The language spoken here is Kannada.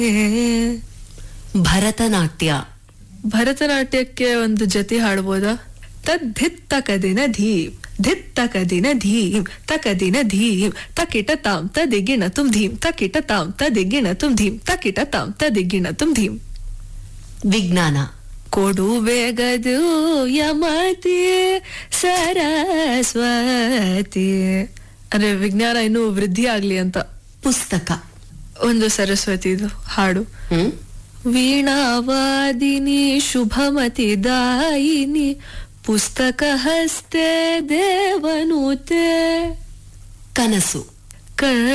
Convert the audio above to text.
ಭರತನಾಟ್ಯ ಭರತನಾಟ್ಯಕ್ಕೆ ಒಂದು ಜತಿ ಹಾಡ್ಬೋದಾ ತದ್ಧಿತ್ ತಕದಿನ ಧೀಮ್ ಧಿತ್ ತಕದಿನ ಧೀಮ್ ತಕದಿನ ಧೀಮ್ ತಕಿಟ ತಾಂ ತದಿಗಿಣ ತುಂ ಧೀಮ್ ತಕಿಟ ತಾಂ ತದಿಗಿಣ ತುಂ ಧೀಮ್ ತಕಿಟ ತಾಂ ತದಿಗಿಣ ತುಂ ಧೀಮ್ ವಿಜ್ಞಾನ ಕೊಡು ಬೇಗದು ಯಮತಿ ಸರಸ್ವತಿ ಅಂದ್ರೆ ವಿಜ್ಞಾನ ಇನ್ನೂ ವೃದ್ಧಿ ಆಗ್ಲಿ ಅಂತ ಪುಸ್ತಕ ಒಂದು ಸರಸ್ವತಿದು ಹಾಡು ಹ್ಮ್ ವೀಣಾವಾದಿನಿ ಶುಭಮತಿ ದಾಯಿನಿ ಪುಸ್ತಕ ಹಸ್ತೆ ದೇವನುತೆ ಕನಸು ಕ